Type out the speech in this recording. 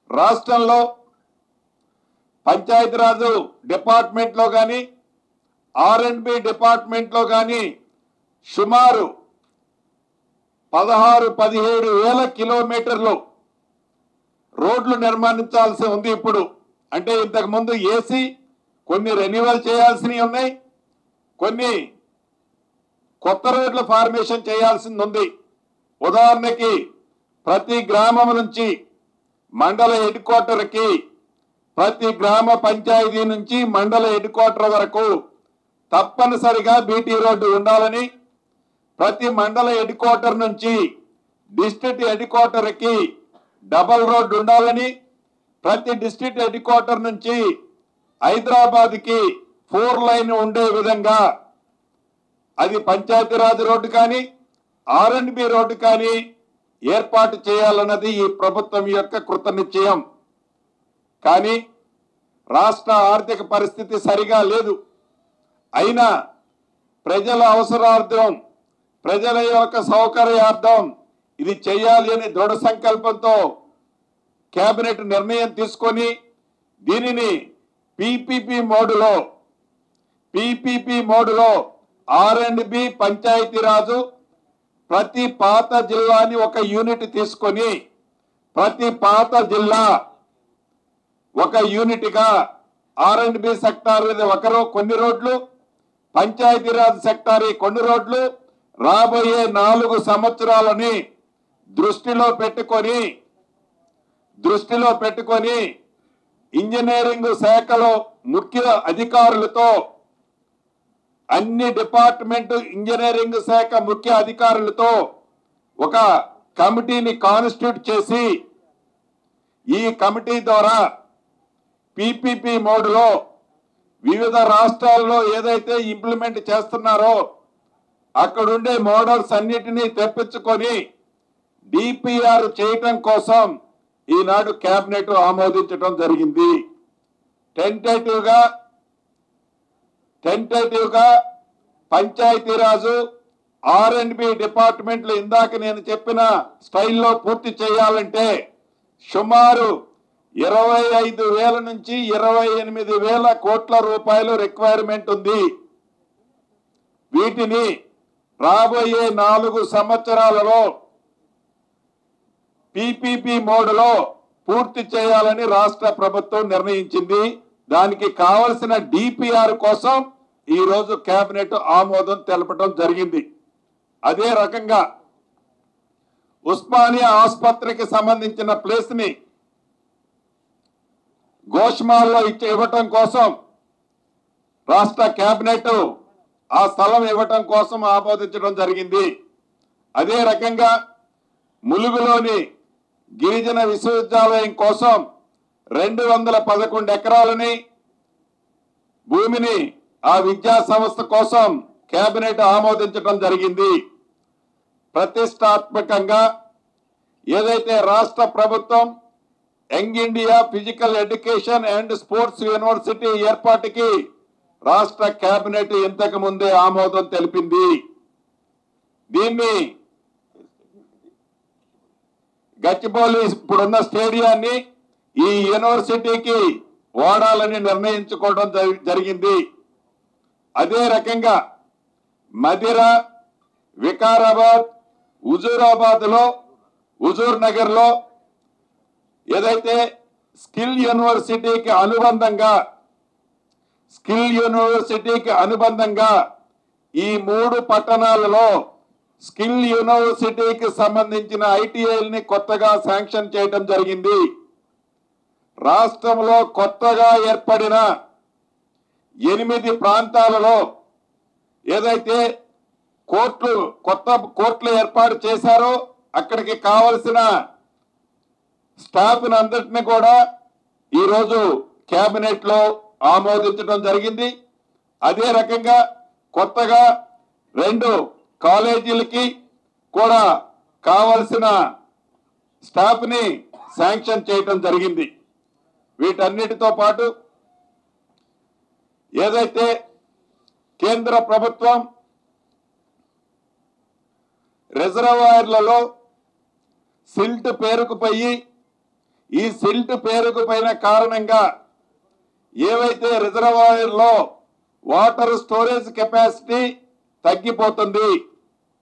రాష్ట్రంలో పంచాయతీరాజు డిపార్ట్మెంట్లో కానీ ఆర్ అండ్ బి డిపార్ట్మెంట్లో కానీ సుమారు పదహారు పదిహేడు వేల కిలోమీటర్లు రోడ్లు నిర్మాణించాల్సి ఉంది ఇప్పుడు అంటే ఇంతకు ముందు ఏసీ కొన్ని రెన్యువల్ చేయాల్సినవి ఉన్నాయి కొన్ని కొత్త రోడ్ల ఫార్మేషన్ చేయాల్సింది ఉంది ఉదాహరణకి ప్రతి గ్రామం నుంచి మండల హెడ్ క్వార్టర్కి ప్రతి గ్రామ పంచాయతీ నుంచి మండల హెడ్ క్వార్టర్ వరకు తప్పనిసరిగా బీటీ రోడ్డు ఉండాలని ప్రతి మండల హెడ్ క్వార్టర్ నుంచి డిస్ట్రిక్ట్ హెడ్ క్వార్టర్కి డబల్ రోడ్డు ఉండాలని ప్రతి డిస్ట్రిక్ట్ హెడ్ క్వార్టర్ నుంచి హైదరాబాద్కి ఫోర్ లైన్ ఉండే విధంగా అది పంచాయతీరాజ్ రోడ్డు కానీ ఆర్ అండ్ బి రోడ్డు కానీ ఏర్పాటు చేయాలన్నది ఈ ప్రభుత్వం యొక్క కృత నిశ్చయం కానీ రాష్ట్ర ఆర్థిక పరిస్థితి సరిగా లేదు అయినా ప్రజల అవసరార్థం ప్రజల యొక్క సౌకర్యార్థం ఇది చేయాలి అని దృఢ సంకల్పంతో కేబినెట్ నిర్ణయం తీసుకొని దీనిని పిపిపి మోడులో పిపిపి మోడులో ఆర్ అండ్ బి పంచాయతీరాజు ప్రతి పాత జిల్లాని ఒక యూనిట్ తీసుకొని ప్రతి పాత జిల్లా ఒక యూనిట్ గా ఆర్ అండ్ బి సెక్టార్ మీద ఒకరు కొన్ని రోడ్లు పంచాయతీరాజ్ సెక్టార్ ఈ కొన్ని రోడ్లు రాబోయే నాలుగు సంవత్సరాలని దృష్టిలో పెట్టుకొని దృష్టిలో పెట్టుకొని ఇంజనీరింగ్ శాఖలో ముఖ్య అధికారులతో అన్ని డిపార్ట్మెంట్ ఇంజనీరింగ్ శాఖ ముఖ్య అధికారులతో ఒక కమిటీని కాన్స్టిట్యూట్ చేసి ఈ కమిటీ ద్వారా పిపిపి మోడ్లో వివిధ రాష్ట్రాల్లో ఏదైతే ఇంప్లిమెంట్ చేస్తున్నారో అక్కడుండే మోడల్స్ అన్నిటినీ తెప్పించుకొని డిపిఆర్ చేయటం కోసం ఈనాడు కేబినెట్ ఆమోదించడం జరిగింది టెంటేటివ్ గా టెంటేటివ్ గా పంచాయతీరాజు ఆర్ అండ్ బి డిపార్ట్మెంట్లు ఇందాక నేను చెప్పిన స్టైల్లో పూర్తి చేయాలంటే సుమారు ఇరవై ఐదు వేల నుంచి ఇరవై ఎనిమిది వేల కోట్ల రూపాయలు రిక్వైర్మెంట్ ఉంది వీటిని రాబోయే నాలుగు సంవత్సరాలలో పిపిపి మోడ్లో పూర్తి చేయాలని రాష్ట్ర ప్రభుత్వం నిర్ణయించింది దానికి కావలసిన డిపిఆర్ కోసం ఈ రోజు కేబినెట్ ఆమోదం తెలపడం జరిగింది అదే రకంగా ఉస్మానియా ఆసుపత్రికి సంబంధించిన ప్లేస్ ని గోష్మాల్లో ఇచ్చి ఇవ్వటం కోసం రాష్ట్ర కేబినెట్ ఆ స్థలం ఇవ్వటం కోసం ఆమోదించడం జరిగింది అదే రకంగా ములుగులోని గిరిజన విశ్వవిద్యాలయం కోసం రెండు వందల పదకొండు ఎకరాలని భూమిని ఆ విద్యా సంస్థ కోసం కేబినెట్ ఆమోదించడం జరిగింది ప్రతిష్టాత్మకంగా ఏదైతే రాష్ట్ర ప్రభుత్వం young India physical education and sports university ఏర్పాటుకి రాష్ట్ర కేబినెట్ ఇంతకు ముందే ఆమోదం తెలిపింది దీన్ని గచ్చిబౌలి ఇప్పుడున్న స్టేడియాన్ని ఈ యూనివర్సిటీకి వాడాలని నిర్ణయించుకోవడం జరి- జరిగింది అదే రకంగా మదిర వికారాబాద్ హుజూరాబాద్ లో హుజూర్ నగర్ లో ఏదైతే స్కిల్ యూనివర్సిటీకి అనుబంధంగా స్కిల్ యూనివర్సిటీకి అనుబంధంగా ఈ మూడు పట్టణాలలో స్కిల్ యూనివర్సిటీకి సంబంధించిన ఐటీఐల్ని కొత్తగా శాంక్షన్ చేయడం జరిగింది రాష్ట్రంలో కొత్తగా ఏర్పడిన ఎనిమిది ప్రాంతాలలో ఏదైతే కోర్టులు కొత్త కోర్టులు ఏర్పాటు చేశారో అక్కడికి కావలసిన స్టాఫ్ అందరిని కూడా ఈరోజు కేబినెట్ లో ఆమోదించడం జరిగింది అదే రకంగా కొత్తగా రెండు కాలేజీలకి కూడా కావలసిన స్టాఫ్ ని శాంక్షన్ చేయటం జరిగింది వీటన్నిటితో పాటు ఏదైతే కేంద్ర ప్రభుత్వం రిజర్వాయర్లలో సిల్ట్ పేరుకుపోయి ఈ సిల్ట్ పేరుకుపోయిన కారణంగా ఏవైతే రిజర్వాయర్ లో వాటర్ స్టోరేజ్ కెపాసిటీ తగ్గిపోతుంది